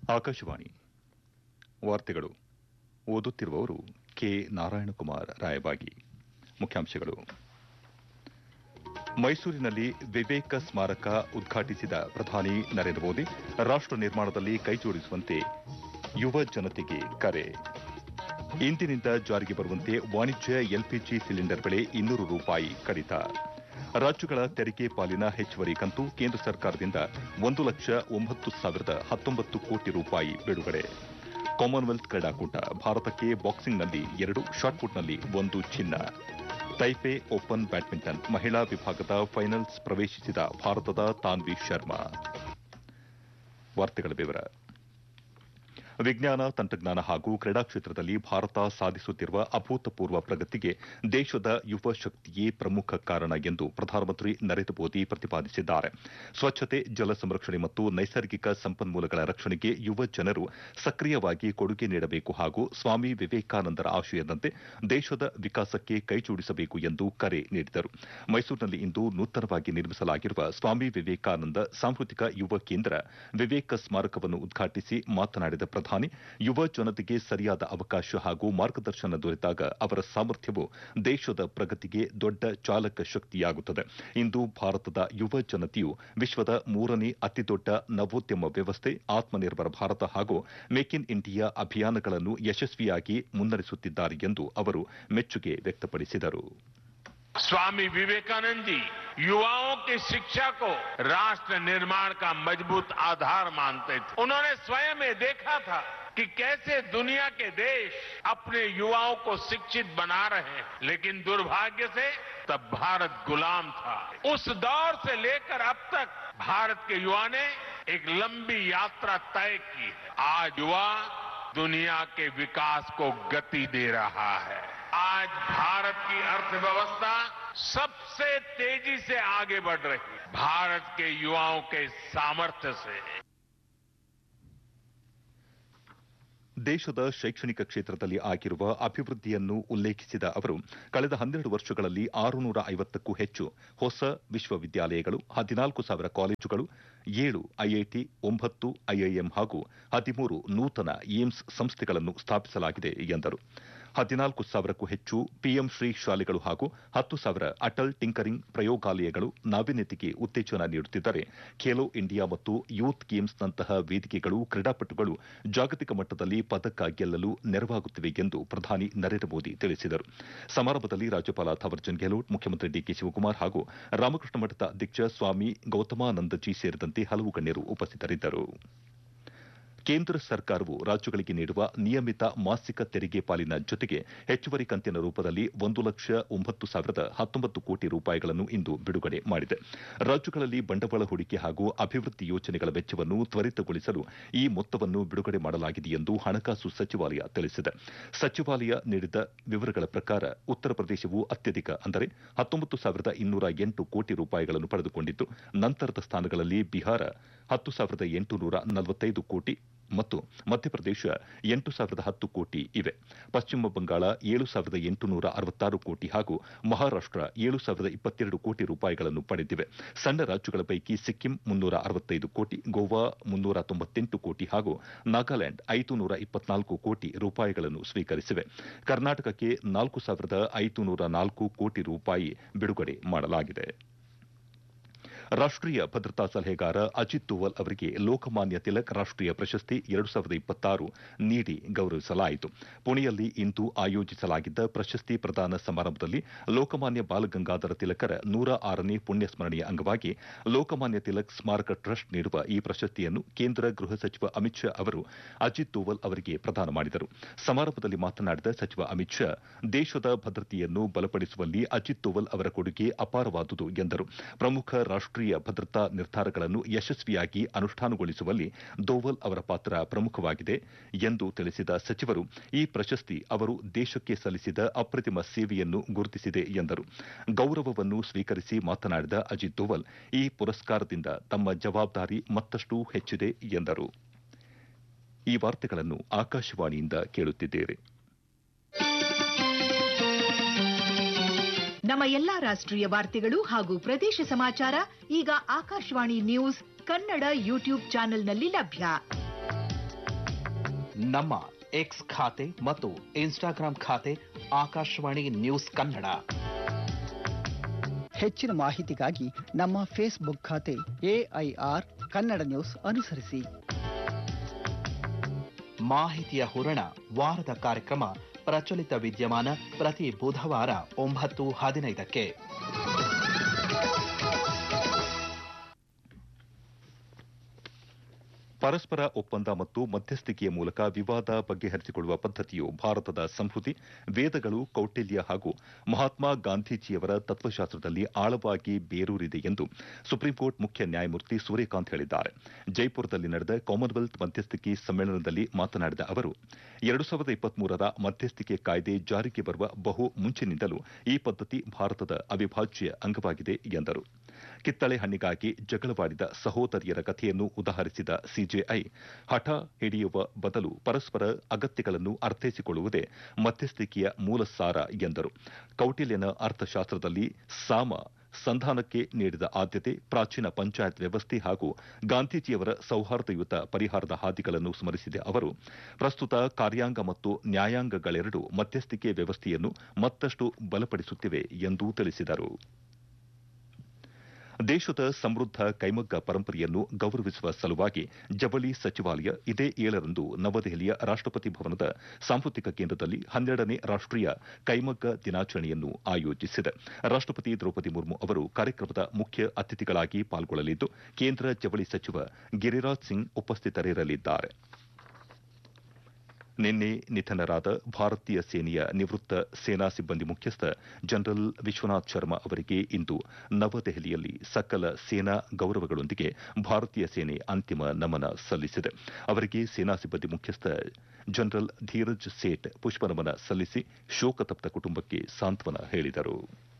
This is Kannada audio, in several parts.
ಆಕಾಶವಾಣಿ ವಾರ್ತೆಗಳು ಓದುತ್ತಿರುವವರು ಕೆ ನಾರಾಯಣಕುಮಾರ್ ರಾಯಬಾಗಿ ಮುಖ್ಯಾಂಶಗಳು ಮೈಸೂರಿನಲ್ಲಿ ವಿವೇಕ ಸ್ಮಾರಕ ಉದ್ಘಾಟಿಸಿದ ಪ್ರಧಾನಿ ನರೇಂದ್ರ ಮೋದಿ ರಾಷ್ಟ ನಿರ್ಮಾಣದಲ್ಲಿ ಕೈಜೋಡಿಸುವಂತೆ ಯುವ ಜನತೆಗೆ ಕರೆ ಇಂದಿನಿಂದ ಜಾರಿಗೆ ಬರುವಂತೆ ವಾಣಿಜ್ಯ ಎಲ್ಪಿಜಿ ಸಿಲಿಂಡರ್ ಬೆಲೆ ಇನ್ನೂರು ರೂಪಾಯಿ ಕಡಿತ ರಾಜ್ಯಗಳ ತೆರಿಗೆ ಪಾಲಿನ ಹೆಚ್ಚುವರಿ ಕಂತು ಕೇಂದ್ರ ಸರ್ಕಾರದಿಂದ ಒಂದು ಲಕ್ಷ ಒಂಬತ್ತು ಸಾವಿರದ ಹತ್ತೊಂಬತ್ತು ಕೋಟಿ ರೂಪಾಯಿ ಬಿಡುಗಡೆ ಕಾಮನ್ವೆಲ್ತ್ ಕ್ರೀಡಾಕೂಟ ಭಾರತಕ್ಕೆ ಬಾಕ್ಸಿಂಗ್ನಲ್ಲಿ ಎರಡು ಶಾಟ್ಪುಟ್ನಲ್ಲಿ ಒಂದು ಚಿನ್ನ ತೈಪೆ ಓಪನ್ ಬ್ಯಾಡ್ಮಿಂಟನ್ ಮಹಿಳಾ ವಿಭಾಗದ ಫೈನಲ್ಸ್ ಪ್ರವೇಶಿಸಿದ ಭಾರತದ ತಾನ್ವಿ ಶರ್ಮಾ ವಾರ್ತೆಗಳ ವಿವರ ವಿಜ್ಞಾನ ತಂತ್ರಜ್ಞಾನ ಹಾಗೂ ಕ್ರೀಡಾ ಕ್ಷೇತ್ರದಲ್ಲಿ ಭಾರತ ಸಾಧಿಸುತ್ತಿರುವ ಅಭೂತಪೂರ್ವ ಪ್ರಗತಿಗೆ ದೇಶದ ಯುವ ಶಕ್ತಿಯೇ ಪ್ರಮುಖ ಕಾರಣ ಎಂದು ಪ್ರಧಾನಮಂತ್ರಿ ನರೇಂದ್ರ ಮೋದಿ ಪ್ರತಿಪಾದಿಸಿದ್ದಾರೆ ಸ್ವಚ್ಛತೆ ಜಲ ಸಂರಕ್ಷಣೆ ಮತ್ತು ನೈಸರ್ಗಿಕ ಸಂಪನ್ಮೂಲಗಳ ರಕ್ಷಣೆಗೆ ಯುವ ಜನರು ಸಕ್ರಿಯವಾಗಿ ಕೊಡುಗೆ ನೀಡಬೇಕು ಹಾಗೂ ಸ್ವಾಮಿ ವಿವೇಕಾನಂದರ ಆಶಯದಂತೆ ದೇಶದ ವಿಕಾಸಕ್ಕೆ ಕೈಜೋಡಿಸಬೇಕು ಎಂದು ಕರೆ ನೀಡಿದರು ಮೈಸೂರಿನಲ್ಲಿ ಇಂದು ನೂತನವಾಗಿ ನಿರ್ಮಿಸಲಾಗಿರುವ ಸ್ವಾಮಿ ವಿವೇಕಾನಂದ ಸಾಂಸ್ಕೃತಿಕ ಯುವ ಕೇಂದ್ರ ವಿವೇಕ ಸ್ಮಾರಕವನ್ನು ಉದ್ಘಾಟಿಸಿ ಮಾತನಾಡಿದ ಪ್ರಧಾನಿ ಯುವ ಜನತೆಗೆ ಸರಿಯಾದ ಅವಕಾಶ ಹಾಗೂ ಮಾರ್ಗದರ್ಶನ ದೊರೆತಾಗ ಅವರ ಸಾಮರ್ಥ್ಯವು ದೇಶದ ಪ್ರಗತಿಗೆ ದೊಡ್ಡ ಚಾಲಕ ಶಕ್ತಿಯಾಗುತ್ತದೆ ಇಂದು ಭಾರತದ ಯುವ ಜನತೆಯು ವಿಶ್ವದ ಮೂರನೇ ಅತಿದೊಡ್ಡ ನವೋದ್ಯಮ ವ್ಯವಸ್ಥೆ ಆತ್ಮನಿರ್ಭರ ಭಾರತ ಹಾಗೂ ಮೇಕ್ ಇನ್ ಇಂಡಿಯಾ ಅಭಿಯಾನಗಳನ್ನು ಯಶಸ್ವಿಯಾಗಿ ಮುನ್ನಡೆಸುತ್ತಿದ್ದಾರೆ ಎಂದು ಅವರು ಮೆಚ್ಚುಗೆ ವ್ಯಕ್ತಪಡಿಸಿದರು स्वामी विवेकानंद जी युवाओं की शिक्षा को राष्ट्र निर्माण का मजबूत आधार मानते थे उन्होंने स्वयं ये देखा था कि कैसे दुनिया के देश अपने युवाओं को शिक्षित बना रहे हैं लेकिन दुर्भाग्य से तब भारत गुलाम था उस दौर से लेकर अब तक भारत के युवा ने एक लंबी यात्रा तय की है आज युवा दुनिया के विकास को गति दे रहा है आज भारत की अर्थव्यवस्था सबसे तेजी से आगे बढ़ रही है भारत के युवाओं के सामर्थ्य से ದೇಶದ ಶೈಕ್ಷಣಿಕ ಕ್ಷೇತ್ರದಲ್ಲಿ ಆಗಿರುವ ಅಭಿವೃದ್ಧಿಯನ್ನು ಉಲ್ಲೇಖಿಸಿದ ಅವರು ಕಳೆದ ಹನ್ನೆರಡು ವರ್ಷಗಳಲ್ಲಿ ಆರುನೂರ ಐವತ್ತಕ್ಕೂ ಹೆಚ್ಚು ಹೊಸ ವಿಶ್ವವಿದ್ಯಾಲಯಗಳು ಹದಿನಾಲ್ಕು ಸಾವಿರ ಕಾಲೇಜುಗಳು ಏಳು ಐಐಟಿ ಒಂಬತ್ತು ಐಐಎಂ ಹಾಗೂ ಹದಿಮೂರು ನೂತನ ಏಮ್ಸ್ ಸಂಸ್ಥೆಗಳನ್ನು ಸ್ಥಾಪಿಸಲಾಗಿದೆ ಎಂದರು ಹದಿನಾಲ್ಕು ಸಾವಿರಕ್ಕೂ ಹೆಚ್ಚು ಪಿಎಂ ಶ್ರೀ ಶಾಲೆಗಳು ಹಾಗೂ ಹತ್ತು ಸಾವಿರ ಅಟಲ್ ಟಿಂಕರಿಂಗ್ ಪ್ರಯೋಗಾಲಯಗಳು ನಾವೀನ್ಯತೆಗೆ ಉತ್ತೇಜನ ನೀಡುತ್ತಿದ್ದರೆ ಖೇಲೋ ಇಂಡಿಯಾ ಮತ್ತು ಯೂತ್ ಗೇಮ್ಸ್ನಂತಹ ವೇದಿಕೆಗಳು ಕ್ರೀಡಾಪಟುಗಳು ಜಾಗತಿಕ ಮಟ್ಟದಲ್ಲಿ ಪದಕ ಗೆಲ್ಲಲು ನೆರವಾಗುತ್ತಿವೆ ಎಂದು ಪ್ರಧಾನಿ ನರೇಂದ್ರ ಮೋದಿ ತಿಳಿಸಿದರು ಸಮಾರಂಭದಲ್ಲಿ ರಾಜ್ಯಪಾಲ ಥಾವರ್ಚಂದ್ ಗೆಹ್ಲೋಟ್ ಮುಖ್ಯಮಂತ್ರಿ ಡಿಕೆ ಶಿವಕುಮಾರ್ ಹಾಗೂ ರಾಮಕೃಷ್ಣ ಮಠದ ಅಧ್ಯಕ್ಷ ಸ್ವಾಮಿ ಗೌತಮಾನಂದಜಿ ಸೇರಿದಂತೆ ಹಲವು ಗಣ್ಯರು ಉಪಸ್ಥಿತರಿದ್ದರು ಕೇಂದ್ರ ಸರ್ಕಾರವು ರಾಜ್ಯಗಳಿಗೆ ನೀಡುವ ನಿಯಮಿತ ಮಾಸಿಕ ತೆರಿಗೆ ಪಾಲಿನ ಜೊತೆಗೆ ಹೆಚ್ಚುವರಿ ಕಂತಿನ ರೂಪದಲ್ಲಿ ಒಂದು ಲಕ್ಷ ಒಂಬತ್ತು ಸಾವಿರದ ಹತ್ತೊಂಬತ್ತು ಕೋಟಿ ರೂಪಾಯಿಗಳನ್ನು ಇಂದು ಬಿಡುಗಡೆ ಮಾಡಿದೆ ರಾಜ್ಯಗಳಲ್ಲಿ ಬಂಡವಾಳ ಹೂಡಿಕೆ ಹಾಗೂ ಅಭಿವೃದ್ಧಿ ಯೋಜನೆಗಳ ವೆಚ್ಚವನ್ನು ತ್ವರಿತಗೊಳಿಸಲು ಈ ಮೊತ್ತವನ್ನು ಬಿಡುಗಡೆ ಮಾಡಲಾಗಿದೆ ಎಂದು ಹಣಕಾಸು ಸಚಿವಾಲಯ ತಿಳಿಸಿದೆ ಸಚಿವಾಲಯ ನೀಡಿದ ವಿವರಗಳ ಪ್ರಕಾರ ಉತ್ತರ ಪ್ರದೇಶವು ಅತ್ಯಧಿಕ ಅಂದರೆ ಹತ್ತೊಂಬತ್ತು ಸಾವಿರದ ಇನ್ನೂರ ಎಂಟು ಕೋಟಿ ರೂಪಾಯಿಗಳನ್ನು ಪಡೆದುಕೊಂಡಿದ್ದು ನಂತರದ ಸ್ಥಾನಗಳಲ್ಲಿ ಬಿಹಾರ ಹತ್ತು ಸಾವಿರದ ಎಂಟುನೂರ ನಲವತ್ತೈದು ಕೋಟಿ ಮತ್ತು ಮಧ್ಯಪ್ರದೇಶ ಎಂಟು ಸಾವಿರದ ಹತ್ತು ಕೋಟಿ ಇವೆ ಪಶ್ಚಿಮ ಬಂಗಾಳ ಏಳು ಸಾವಿರದ ಎಂಟುನೂರ ಅರವತ್ತಾರು ಕೋಟಿ ಹಾಗೂ ಮಹಾರಾಷ್ಟ ಏಳು ಸಾವಿರದ ಇಪ್ಪತ್ತೆರಡು ಕೋಟಿ ರೂಪಾಯಿಗಳನ್ನು ಪಡೆದಿವೆ ಸಣ್ಣ ರಾಜ್ಯಗಳ ಪೈಕಿ ಸಿಕ್ಕಿಂ ಮುನ್ನೂರ ಅರವತ್ತೈದು ಕೋಟಿ ಗೋವಾ ಮುನ್ನೂರ ತೊಂಬತ್ತೆಂಟು ಕೋಟಿ ಹಾಗೂ ನಾಗಾಲ್ಯಾಂಡ್ ಐದು ನೂರ ಇಪ್ಪತ್ನಾಲ್ಕು ಕೋಟಿ ರೂಪಾಯಿಗಳನ್ನು ಸ್ವೀಕರಿಸಿವೆ ಕರ್ನಾಟಕಕ್ಕೆ ನಾಲ್ಕು ಸಾವಿರದ ಐದುನೂರ ನಾಲ್ಕು ಕೋಟಿ ರೂಪಾಯಿ ಬಿಡುಗಡೆ ಮಾಡಲಾಗಿದೆ ರಾಷ್ಟೀಯ ಭದ್ರತಾ ಸಲಹೆಗಾರ ಅಜಿತ್ ದೋವಲ್ ಅವರಿಗೆ ಲೋಕಮಾನ್ಯ ತಿಲಕ್ ರಾಷ್ಟೀಯ ಪ್ರಶಸ್ತಿ ಎರಡು ಸಾವಿರದ ಇಪ್ಪತ್ತಾರು ನೀಡಿ ಗೌರವಿಸಲಾಯಿತು ಪುಣೆಯಲ್ಲಿ ಇಂದು ಆಯೋಜಿಸಲಾಗಿದ್ದ ಪ್ರಶಸ್ತಿ ಪ್ರದಾನ ಸಮಾರಂಭದಲ್ಲಿ ಲೋಕಮಾನ್ಯ ಬಾಲಗಂಗಾಧರ ತಿಲಕರ ನೂರ ಆರನೇ ಪುಣ್ಯ ಸ್ಮರಣೆಯ ಅಂಗವಾಗಿ ಲೋಕಮಾನ್ಯ ತಿಲಕ್ ಸ್ಮಾರಕ ಟ್ರಸ್ಟ್ ನೀಡುವ ಈ ಪ್ರಶಸ್ತಿಯನ್ನು ಕೇಂದ್ರ ಗೃಹ ಸಚಿವ ಅಮಿತ್ ಶಾ ಅವರು ಅಜಿತ್ ದೋವಲ್ ಅವರಿಗೆ ಪ್ರದಾನ ಮಾಡಿದರು ಸಮಾರಂಭದಲ್ಲಿ ಮಾತನಾಡಿದ ಸಚಿವ ಅಮಿತ್ ಶಾ ದೇಶದ ಭದ್ರತೆಯನ್ನು ಬಲಪಡಿಸುವಲ್ಲಿ ಅಜಿತ್ ದೋವಲ್ ಅವರ ಕೊಡುಗೆ ಅಪಾರವಾದುದು ಎಂದರು ಪ್ರಮುಖ ರಾಷ್ಟೀಯ ಭದ್ರತಾ ನಿರ್ಧಾರಗಳನ್ನು ಯಶಸ್ವಿಯಾಗಿ ಅನುಷ್ಠಾನಗೊಳಿಸುವಲ್ಲಿ ದೋವಲ್ ಅವರ ಪಾತ್ರ ಪ್ರಮುಖವಾಗಿದೆ ಎಂದು ತಿಳಿಸಿದ ಸಚಿವರು ಈ ಪ್ರಶಸ್ತಿ ಅವರು ದೇಶಕ್ಕೆ ಸಲ್ಲಿಸಿದ ಅಪ್ರತಿಮ ಸೇವೆಯನ್ನು ಗುರುತಿಸಿದೆ ಎಂದರು ಗೌರವವನ್ನು ಸ್ವೀಕರಿಸಿ ಮಾತನಾಡಿದ ಅಜಿತ್ ದೋವಲ್ ಈ ಪುರಸ್ಕಾರದಿಂದ ತಮ್ಮ ಜವಾಬ್ದಾರಿ ಮತ್ತಷ್ಟು ಹೆಚ್ಚಿದೆ ಎಂದರು ಈ ವಾರ್ತೆಗಳನ್ನು ಆಕಾಶವಾಣಿಯಿಂದ ಕೇಳುತ್ತಿದ್ದೇವೆ ನಮ್ಮ ಎಲ್ಲಾ ರಾಷ್ಟ್ರೀಯ ವಾರ್ತೆಗಳು ಹಾಗೂ ಪ್ರದೇಶ ಸಮಾಚಾರ ಈಗ ಆಕಾಶವಾಣಿ ನ್ಯೂಸ್ ಕನ್ನಡ ಯೂಟ್ಯೂಬ್ ಚಾನೆಲ್ನಲ್ಲಿ ಲಭ್ಯ ನಮ್ಮ ಎಕ್ಸ್ ಖಾತೆ ಮತ್ತು ಇನ್ಸ್ಟಾಗ್ರಾಂ ಖಾತೆ ಆಕಾಶವಾಣಿ ನ್ಯೂಸ್ ಕನ್ನಡ ಹೆಚ್ಚಿನ ಮಾಹಿತಿಗಾಗಿ ನಮ್ಮ ಫೇಸ್ಬುಕ್ ಖಾತೆ ಎಐಆರ್ ಕನ್ನಡ ನ್ಯೂಸ್ ಅನುಸರಿಸಿ ಮಾಹಿತಿಯ ಹೂರಣ ವಾರದ ಕಾರ್ಯಕ್ರಮ ಪ್ರಚಲಿತ ವಿದ್ಯಮಾನ ಪ್ರತಿ ಬುಧವಾರ ಒಂಬತ್ತು ಹದಿನೈದಕ್ಕೆ ಪರಸ್ಪರ ಒಪ್ಪಂದ ಮತ್ತು ಮಧ್ಯಸ್ಥಿಕೆಯ ಮೂಲಕ ವಿವಾದ ಬಗೆಹರಿಸಿಕೊಳ್ಳುವ ಪದ್ಧತಿಯು ಭಾರತದ ಸಂಸ್ಕೃತಿ ವೇದಗಳು ಕೌಟಿಲ್ಯ ಹಾಗೂ ಮಹಾತ್ಮ ಗಾಂಧೀಜಿಯವರ ತತ್ವಶಾಸ್ತ್ರದಲ್ಲಿ ಆಳವಾಗಿ ಬೇರೂರಿದೆ ಎಂದು ಸುಪ್ರೀಂಕೋರ್ಟ್ ಮುಖ್ಯ ನ್ಯಾಯಮೂರ್ತಿ ಸೂರ್ಯಕಾಂತ್ ಹೇಳಿದ್ದಾರೆ ಜೈಪುರದಲ್ಲಿ ನಡೆದ ಕಾಮನ್ವೆಲ್ತ್ ಮಧ್ಯಸ್ಥಿಕೆ ಸಮ್ಮೇಳನದಲ್ಲಿ ಮಾತನಾಡಿದ ಅವರು ಎರಡು ಸಾವಿರದ ಇಪ್ಪತ್ಮೂರರ ಮಧ್ಯಸ್ಥಿಕೆ ಕಾಯ್ದೆ ಜಾರಿಗೆ ಬರುವ ಬಹು ಮುಂಚಿನಿಂದಲೂ ಈ ಪದ್ಧತಿ ಭಾರತದ ಅವಿಭಾಜ್ಯ ಅಂಗವಾಗಿದೆ ಎಂದರು ಕಿತ್ತಳೆ ಹಣ್ಣಿಗಾಗಿ ಜಗಳವಾಡಿದ ಸಹೋದರಿಯರ ಕಥೆಯನ್ನು ಉದಾಹರಿಸಿದ ಸಿಜೆಐ ಹಠ ಹಿಡಿಯುವ ಬದಲು ಪರಸ್ಪರ ಅಗತ್ಯಗಳನ್ನು ಅರ್ಥೈಸಿಕೊಳ್ಳುವುದೇ ಮಧ್ಯಸ್ಥಿಕೆಯ ಮೂಲ ಸಾರ ಎಂದರು ಕೌಟಿಲ್ಯನ ಅರ್ಥಶಾಸ್ತ್ರದಲ್ಲಿ ಸಾಮ ಸಂಧಾನಕ್ಕೆ ನೀಡಿದ ಆದ್ಯತೆ ಪ್ರಾಚೀನ ಪಂಚಾಯತ್ ವ್ಯವಸ್ಥೆ ಹಾಗೂ ಗಾಂಧೀಜಿಯವರ ಸೌಹಾರ್ದಯುತ ಪರಿಹಾರದ ಹಾದಿಗಳನ್ನು ಸ್ಮರಿಸಿದ ಅವರು ಪ್ರಸ್ತುತ ಕಾರ್ಯಾಂಗ ಮತ್ತು ನ್ಯಾಯಾಂಗಗಳೆರಡೂ ಮಧ್ಯಸ್ಥಿಕೆ ವ್ಯವಸ್ಥೆಯನ್ನು ಮತ್ತಷ್ಟು ಬಲಪಡಿಸುತ್ತಿವೆ ಎಂದು ತಿಳಿಸಿದರು ದೇಶದ ಸಮೃದ್ಧ ಕೈಮಗ್ಗ ಪರಂಪರೆಯನ್ನು ಗೌರವಿಸುವ ಸಲುವಾಗಿ ಜವಳಿ ಸಚಿವಾಲಯ ಇದೇ ಏಳರಂದು ನವದೆಹಲಿಯ ರಾಷ್ಟಪತಿ ಭವನದ ಸಾಂಸ್ಕೃತಿಕ ಕೇಂದ್ರದಲ್ಲಿ ಹನ್ನೆರಡನೇ ರಾಷ್ಟೀಯ ಕೈಮಗ್ಗ ದಿನಾಚರಣೆಯನ್ನು ಆಯೋಜಿಸಿದೆ ರಾಷ್ಟಪತಿ ದ್ರೌಪದಿ ಮುರ್ಮು ಅವರು ಕಾರ್ಯಕ್ರಮದ ಮುಖ್ಯ ಅತಿಥಿಗಳಾಗಿ ಪಾಲ್ಗೊಳ್ಳಲಿದ್ದು ಕೇಂದ್ರ ಜವಳಿ ಸಚಿವ ಗಿರಿರಾಜ್ ಸಿಂಗ್ ಉಪಸ್ಥಿತರಿರಲಿದ್ದಾರೆ ನಿನ್ನೆ ನಿಧನರಾದ ಭಾರತೀಯ ಸೇನೆಯ ನಿವೃತ್ತ ಸೇನಾ ಸಿಬ್ಬಂದಿ ಮುಖ್ಯಸ್ಥ ಜನರಲ್ ವಿಶ್ವನಾಥ್ ಶರ್ಮಾ ಅವರಿಗೆ ಇಂದು ನವದೆಹಲಿಯಲ್ಲಿ ಸಕಲ ಸೇನಾ ಗೌರವಗಳೊಂದಿಗೆ ಭಾರತೀಯ ಸೇನೆ ಅಂತಿಮ ನಮನ ಸಲ್ಲಿಸಿದೆ ಅವರಿಗೆ ಸೇನಾ ಸಿಬ್ಬಂದಿ ಮುಖ್ಯಸ್ಥ ಜನರಲ್ ಧೀರಜ್ ಸೇಠ್ ಪುಷ್ಪನಮನ ಸಲ್ಲಿಸಿ ಶೋಕತಪ್ತ ಕುಟುಂಬಕ್ಕೆ ಸಾಂತ್ವನ ಹೇಳಿದರು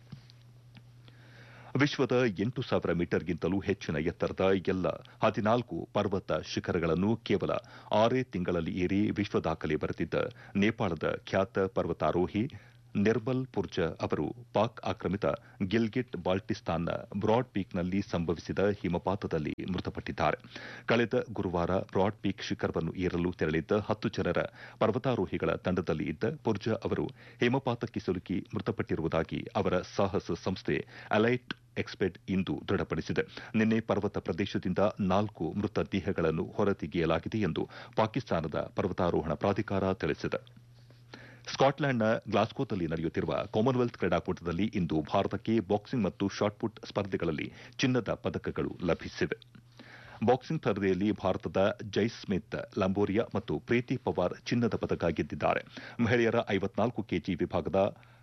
ವಿಶ್ವದ ಎಂಟು ಸಾವಿರ ಮೀಟರ್ಗಿಂತಲೂ ಹೆಚ್ಚಿನ ಎತ್ತರದ ಎಲ್ಲ ಹದಿನಾಲ್ಕು ಪರ್ವತ ಶಿಖರಗಳನ್ನು ಕೇವಲ ಆರೇ ತಿಂಗಳಲ್ಲಿ ಏರಿ ವಿಶ್ವ ದಾಖಲೆ ಬರೆದಿದ್ದ ನೇಪಾಳದ ಖ್ಯಾತ ಪರ್ವತಾರೋಹಿ ನಿರ್ಮಲ್ ಪುರ್ಜ ಅವರು ಪಾಕ್ ಆಕ್ರಮಿತ ಗಿಲ್ಗಿಟ್ ಬಾಲ್ಟಿಸ್ತಾನ್ನ ಬ್ರಾಡ್ ಪೀಕ್ನಲ್ಲಿ ಸಂಭವಿಸಿದ ಹಿಮಪಾತದಲ್ಲಿ ಮೃತಪಟ್ಟಿದ್ದಾರೆ ಕಳೆದ ಗುರುವಾರ ಬ್ರಾಡ್ ಪೀಕ್ ಶಿಖರವನ್ನು ಏರಲು ತೆರಳಿದ್ದ ಹತ್ತು ಜನರ ಪರ್ವತಾರೋಹಿಗಳ ತಂಡದಲ್ಲಿ ಇದ್ದ ಪುರ್ಜ ಅವರು ಹಿಮಪಾತಕ್ಕೆ ಸಿಲುಕಿ ಮೃತಪಟ್ಟಿರುವುದಾಗಿ ಅವರ ಸಾಹಸ ಸಂಸ್ಥೆ ಅಲೈಟ್ ಎಕ್ಸ್ಪೆಡ್ ಇಂದು ದೃಢಪಡಿಸಿದೆ ನಿನ್ನೆ ಪರ್ವತ ಪ್ರದೇಶದಿಂದ ನಾಲ್ಕು ಮೃತ ದೇಹಗಳನ್ನು ಹೊರತೆಗೆಯಲಾಗಿದೆ ಎಂದು ಪಾಕಿಸ್ತಾನದ ಪರ್ವತಾರೋಹಣ ಪ್ರಾಧಿಕಾರ ತಿಳಿಸಿದೆ ಸ್ಕಾಟ್ಲೆಂಡ್ನ ಗ್ಲಾಸ್ಕೋದಲ್ಲಿ ನಡೆಯುತ್ತಿರುವ ಕಾಮನ್ವೆಲ್ತ್ ಕ್ರೀಡಾಕೂಟದಲ್ಲಿ ಇಂದು ಭಾರತಕ್ಕೆ ಬಾಕ್ಸಿಂಗ್ ಮತ್ತು ಶಾಟ್ಪುಟ್ ಸ್ಪರ್ಧೆಗಳಲ್ಲಿ ಚಿನ್ನದ ಪದಕಗಳು ಲಭಿಸಿವೆ ಬಾಕ್ಸಿಂಗ್ ಸ್ಪರ್ಧೆಯಲ್ಲಿ ಭಾರತದ ಜೈಸ್ಮಿತ್ ಲಂಬೋರಿಯಾ ಮತ್ತು ಪ್ರೀತಿ ಪವಾರ್ ಚಿನ್ನದ ಪದಕ ಗೆದ್ದಿದ್ದಾರೆ ಮಹಿಳೆಯರ ಐವತ್ನಾಲ್ಕು ಕೆಜಿ ವಿಭಾಗದ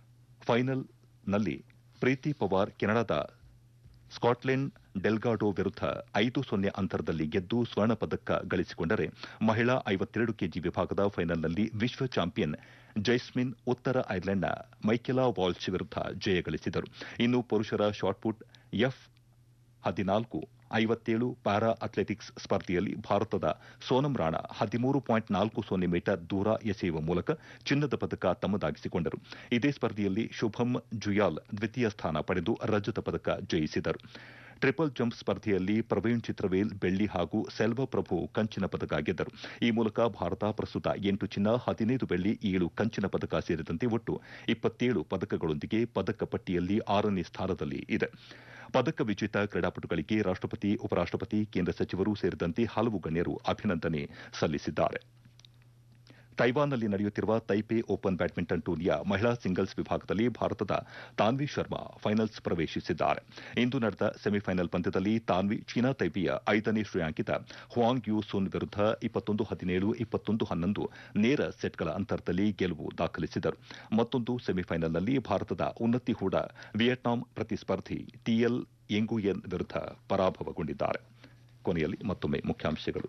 ಫೈನಲ್ನಲ್ಲಿ ಪ್ರೀತಿ ಪವಾರ್ ಕೆನಡಾದ ಸ್ಕಾಟ್ಲೆಂಡ್ ಡೆಲ್ಗಾಡೋ ವಿರುದ್ಧ ಐದು ಸೊನ್ನೆ ಅಂತರದಲ್ಲಿ ಗೆದ್ದು ಸ್ವರ್ಣ ಪದಕ ಗಳಿಸಿಕೊಂಡರೆ ಮಹಿಳಾ ಐವತ್ತೆರಡು ಕೆಜಿ ವಿಭಾಗದ ಫೈನಲ್ನಲ್ಲಿ ವಿಶ್ವ ಚಾಂಪಿಯನ್ ಜೈಸ್ಮಿನ್ ಉತ್ತರ ಐರ್ಲೆಂಡ್ನ ಮೈಕೆಲಾ ವಾಲ್ಶ್ ವಿರುದ್ಧ ಜಯ ಗಳಿಸಿದರು ಇನ್ನು ಪುರುಷರ ಶಾಟ್ಪುಟ್ ಎಫ್ ಹದಿನಾಲ್ಕು ಐವತ್ತೇಳು ಪ್ಯಾರಾ ಅಥ್ಲೆಟಿಕ್ಸ್ ಸ್ಪರ್ಧೆಯಲ್ಲಿ ಭಾರತದ ಸೋನಂ ರಾಣಾ ಹದಿಮೂರು ಪಾಯಿಂಟ್ ನಾಲ್ಕು ಸೊನ್ನೆ ಮೀಟರ್ ದೂರ ಎಸೆಯುವ ಮೂಲಕ ಚಿನ್ನದ ಪದಕ ತಮ್ಮದಾಗಿಸಿಕೊಂಡರು ಇದೇ ಸ್ಪರ್ಧೆಯಲ್ಲಿ ಶುಭಂ ಜುಯಾಲ್ ದ್ವಿತೀಯ ಸ್ಥಾನ ಪಡೆದು ರಜತ ಪದಕ ಜಯಿಸಿದರು ಟ್ರಿಪಲ್ ಜಂಪ್ ಸ್ಪರ್ಧೆಯಲ್ಲಿ ಪ್ರವೀಣ್ ಚಿತ್ರವೇಲ್ ಬೆಳ್ಳಿ ಹಾಗೂ ಸೆಲ್ವ ಪ್ರಭು ಕಂಚಿನ ಪದಕ ಗೆದ್ದರು ಈ ಮೂಲಕ ಭಾರತ ಪ್ರಸ್ತುತ ಎಂಟು ಚಿನ್ನ ಹದಿನೈದು ಬೆಳ್ಳಿ ಏಳು ಕಂಚಿನ ಪದಕ ಸೇರಿದಂತೆ ಒಟ್ಟು ಇಪ್ಪತ್ತೇಳು ಪದಕಗಳೊಂದಿಗೆ ಪದಕ ಪಟ್ಟಿಯಲ್ಲಿ ಆರನೇ ಸ್ಥಾನದಲ್ಲಿ ಇದೆ ಪದಕ ವಿಜೇತ ಕ್ರೀಡಾಪಟುಗಳಿಗೆ ರಾಷ್ಟಪತಿ ಉಪರಾಷ್ಟಪತಿ ಕೇಂದ್ರ ಸಚಿವರು ಸೇರಿದಂತೆ ಹಲವು ಗಣ್ಯರು ಅಭಿನಂದನೆ ಸಲ್ಲಿಸಿದ್ದಾರೆ ತೈವಾನ್ನಲ್ಲಿ ನಡೆಯುತ್ತಿರುವ ತೈಪೆ ಓಪನ್ ಬ್ಯಾಡ್ಮಿಂಟನ್ ಟೂರ್ನಿಯ ಮಹಿಳಾ ಸಿಂಗಲ್ಸ್ ವಿಭಾಗದಲ್ಲಿ ಭಾರತದ ತಾನ್ವಿ ಶರ್ಮಾ ಫೈನಲ್ಸ್ ಪ್ರವೇಶಿಸಿದ್ದಾರೆ ಇಂದು ನಡೆದ ಸೆಮಿಫೈನಲ್ ಪಂದ್ಯದಲ್ಲಿ ತಾನ್ವಿ ಚೀನಾ ತೈಪೆಯ ಐದನೇ ಶ್ರೇಯಾಂಕಿತ ಹ್ವಾಂಗ್ ಯು ಸುನ್ ವಿರುದ್ಧ ಇಪ್ಪತ್ತೊಂದು ಹದಿನೇಳು ಇಪ್ಪತ್ತೊಂದು ಹನ್ನೊಂದು ನೇರ ಸೆಟ್ಗಳ ಅಂತರದಲ್ಲಿ ಗೆಲುವು ದಾಖಲಿಸಿದರು ಮತ್ತೊಂದು ಸೆಮಿಫೈನಲ್ನಲ್ಲಿ ಭಾರತದ ಉನ್ನತಿ ಹೂಡ ವಿಯೆಟ್ನಾಂ ಪ್ರತಿಸ್ಪರ್ಧಿ ಟಿಎಲ್ ಎಂಗುಯೆನ್ ವಿರುದ್ಧ ಪರಾಭವಗೊಂಡಿದ್ದಾರೆ ಕೊನೆಯಲ್ಲಿ ಮತ್ತೊಮ್ಮೆ ಮುಖ್ಯಾಂಶಗಳು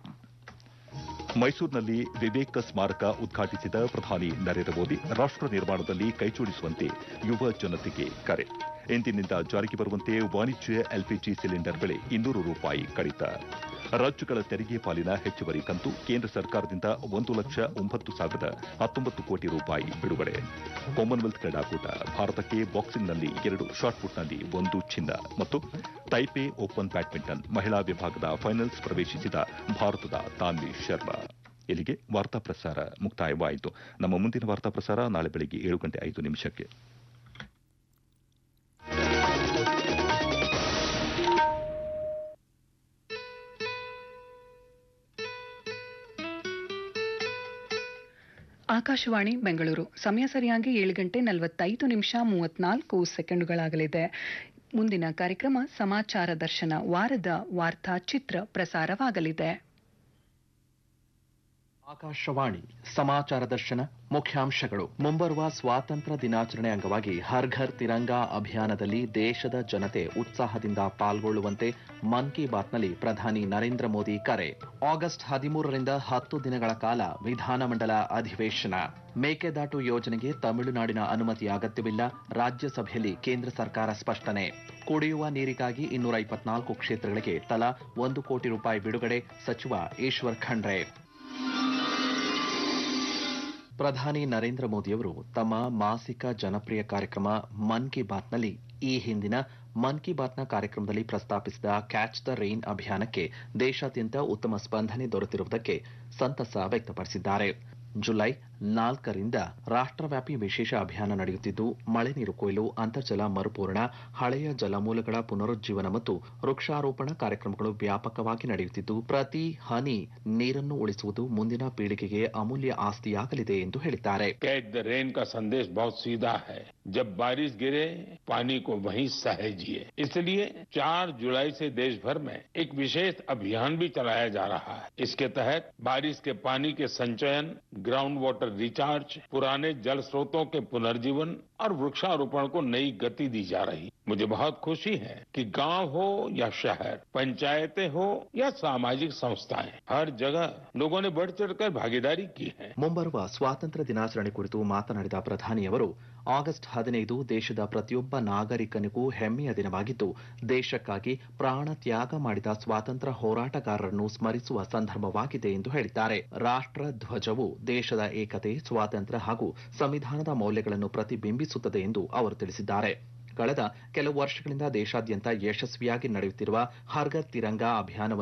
ಮೈಸೂರಿನಲ್ಲಿ ವಿವೇಕ ಸ್ಮಾರಕ ಉದ್ಘಾಟಿಸಿದ ಪ್ರಧಾನಿ ನರೇಂದ್ರ ಮೋದಿ ರಾಷ್ಟ ನಿರ್ಮಾಣದಲ್ಲಿ ಕೈಜೋಡಿಸುವಂತೆ ಯುವ ಜನತೆಗೆ ಕರೆ ಇಂದಿನಿಂದ ಜಾರಿಗೆ ಬರುವಂತೆ ವಾಣಿಜ್ಯ ಎಲ್ಪಿಜಿ ಸಿಲಿಂಡರ್ ಬೆಲೆ ಇನ್ನೂರು ರೂಪಾಯಿ ಕಡಿತ ರಾಜ್ಯಗಳ ತೆರಿಗೆ ಪಾಲಿನ ಹೆಚ್ಚುವರಿ ಕಂತು ಕೇಂದ್ರ ಸರ್ಕಾರದಿಂದ ಒಂದು ಲಕ್ಷ ಒಂಬತ್ತು ಸಾವಿರದ ಹತ್ತೊಂಬತ್ತು ಕೋಟಿ ರೂಪಾಯಿ ಬಿಡುಗಡೆ ಕಾಮನ್ವೆಲ್ತ್ ಕ್ರೀಡಾಕೂಟ ಭಾರತಕ್ಕೆ ಬಾಕ್ಸಿಂಗ್ನಲ್ಲಿ ಎರಡು ಶಾಟ್ಪುಟ್ನಲ್ಲಿ ಒಂದು ಚಿನ್ನ ಮತ್ತು ತೈಪೆ ಓಪನ್ ಬ್ಯಾಡ್ಮಿಂಟನ್ ಮಹಿಳಾ ವಿಭಾಗದ ಫೈನಲ್ಸ್ ಪ್ರವೇಶಿಸಿದ ಭಾರತದ ತಾನ್ವಿ ಶರ್ಮಾ ಇಲ್ಲಿಗೆ ವಾರ್ತಾ ಪ್ರಸಾರ ಮುಕ್ತಾಯವಾಯಿತು ನಮ್ಮ ಮುಂದಿನ ವಾರ್ತಾ ಪ್ರಸಾರ ನಾಳೆ ಬೆಳಗ್ಗೆ ಏಳು ಗಂಟೆ ಐದು ನಿಮಿಷಕ್ಕೆ ಆಕಾಶವಾಣಿ ಬೆಂಗಳೂರು ಸಮಯ ಸರಿಯಾಗಿ ಏಳು ಗಂಟೆ ನಲವತ್ತೈದು ನಿಮಿಷ ಮೂವತ್ನಾಲ್ಕು ಸೆಕೆಂಡುಗಳಾಗಲಿದೆ ಮುಂದಿನ ಕಾರ್ಯಕ್ರಮ ಸಮಾಚಾರ ದರ್ಶನ ವಾರದ ವಾರ್ತಾ ಚಿತ್ರ ಪ್ರಸಾರವಾಗಲಿದೆ ಆಕಾಶವಾಣಿ ಸಮಾಚಾರ ದರ್ಶನ ಮುಖ್ಯಾಂಶಗಳು ಮುಂಬರುವ ಸ್ವಾತಂತ್ರ್ಯ ದಿನಾಚರಣೆ ಅಂಗವಾಗಿ ಹರ್ ಘರ್ ತಿರಂಗಾ ಅಭಿಯಾನದಲ್ಲಿ ದೇಶದ ಜನತೆ ಉತ್ಸಾಹದಿಂದ ಪಾಲ್ಗೊಳ್ಳುವಂತೆ ಮನ್ ಕಿ ಬಾತ್ನಲ್ಲಿ ಪ್ರಧಾನಿ ನರೇಂದ್ರ ಮೋದಿ ಕರೆ ಆಗಸ್ಟ್ ಹದಿಮೂರರಿಂದ ಹತ್ತು ದಿನಗಳ ಕಾಲ ವಿಧಾನಮಂಡಲ ಅಧಿವೇಶನ ಮೇಕೆದಾಟು ಯೋಜನೆಗೆ ತಮಿಳುನಾಡಿನ ಅನುಮತಿ ಅಗತ್ಯವಿಲ್ಲ ರಾಜ್ಯಸಭೆಯಲ್ಲಿ ಕೇಂದ್ರ ಸರ್ಕಾರ ಸ್ಪಷ್ಟನೆ ಕುಡಿಯುವ ನೀರಿಗಾಗಿ ಇನ್ನೂರ ಇಪ್ಪತ್ನಾಲ್ಕು ಕ್ಷೇತ್ರಗಳಿಗೆ ತಲಾ ಒಂದು ಕೋಟಿ ರೂಪಾಯಿ ಬಿಡುಗಡೆ ಸಚಿವ ಈಶ್ವರ್ ಖಂಡ್ರೆ ಪ್ರಧಾನಿ ನರೇಂದ್ರ ಮೋದಿಯವರು ತಮ್ಮ ಮಾಸಿಕ ಜನಪ್ರಿಯ ಕಾರ್ಯಕ್ರಮ ಮನ್ ಕಿ ಬಾತ್ನಲ್ಲಿ ಈ ಹಿಂದಿನ ಮನ್ ಕಿ ಬಾತ್ನ ಕಾರ್ಯಕ್ರಮದಲ್ಲಿ ಪ್ರಸ್ತಾಪಿಸಿದ ಕ್ಯಾಚ್ ದ ರೈನ್ ಅಭಿಯಾನಕ್ಕೆ ದೇಶಾದ್ಯಂತ ಉತ್ತಮ ಸ್ಪಂದನೆ ದೊರೆತಿರುವುದಕ್ಕೆ ಸಂತಸ ವ್ಯಕ್ತಪಡಿಸಿದ್ದಾರೆ ಜುಲೈ ನಾಲ್ಕರಿಂದ ರಾಷ್ಟ್ರವ್ಯಾಪಿ ವಿಶೇಷ ಅಭಿಯಾನ ನಡೆಯುತ್ತಿದ್ದು ಮಳೆ ನೀರು ಕೊಯ್ಲು ಅಂತರ್ಜಲ ಮರುಪೂರಣ ಹಳೆಯ ಜಲಮೂಲಗಳ ಪುನರುಜ್ಜೀವನ ಮತ್ತು ವೃಕ್ಷಾರೋಪಣ ಕಾರ್ಯಕ್ರಮಗಳು ವ್ಯಾಪಕವಾಗಿ ನಡೆಯುತ್ತಿದ್ದು ಪ್ರತಿ ಹನಿ ನೀರನ್ನು ಉಳಿಸುವುದು ಮುಂದಿನ ಪೀಳಿಗೆಗೆ ಅಮೂಲ್ಯ ಆಸ್ತಿಯಾಗಲಿದೆ ಎಂದು ಹೇಳಿದ್ದಾರೆ कैच द रेन का संदेश बहुत सीधा है जब बारिश गिरे पानी को वहीं सहेजिए इसलिए 4 जुलाई से देश भर में एक विशेष अभियान भी चलाया जा रहा है इसके तहत बारिश के पानी के संचयन ग्राउंड वाटर रिचार्ज पुराने जल स्रोतों के पुनर्जीवन और वृक्षारोपण को नई गति दी जा रही मुझे बहुत खुशी है कि गांव हो या शहर पंचायतें हो या सामाजिक संस्थाएं हर जगह लोगों ने बढ़ चढ़कर भागीदारी की है ಮುಂಬರುವ ಸ್ವಾತಂತ್ರ್ಯ ದಿನಾಚರಣೆ ಕುರಿತು ಮಾತನಾಡಿದ ಪ್ರಧಾನಿಯವರು ಆಗಸ್ಟ್ ಹದಿನೈದು ದೇಶದ ಪ್ರತಿಯೊಬ್ಬ ನಾಗರಿಕನಿಗೂ ಹೆಮ್ಮೆಯ ದಿನವಾಗಿದ್ದು ದೇಶಕ್ಕಾಗಿ ಪ್ರಾಣ ತ್ಯಾಗ ಮಾಡಿದ ಸ್ವಾತಂತ್ರ್ಯ ಹೋರಾಟಗಾರರನ್ನು ಸ್ಮರಿಸುವ ಸಂದರ್ಭವಾಗಿದೆ ಎಂದು ಹೇಳಿದ್ದಾರೆ ರಾಷ್ಟ್ರ ಧ್ವಜವು ದೇಶದ ಏಕತೆ ಸ್ವಾತಂತ್ರ್ಯ ಹಾಗೂ ಸಂವಿಧಾನದ ಮೌಲ್ಯಗಳನ್ನು ಪ್ರತಿಬಿಂಬಿಸುತ್ತದೆ ಎಂದು ಅವರು ತಿಳಿಸಿದ್ದಾರೆ ಕಳೆದ ಕೆಲವು ವರ್ಷಗಳಿಂದ ದೇಶಾದ್ಯಂತ ಯಶಸ್ವಿಯಾಗಿ ನಡೆಯುತ್ತಿರುವ ಹರ್ಗರ್ ತಿರಂಗಾ ಅಭಿಯಾನವನ್ನು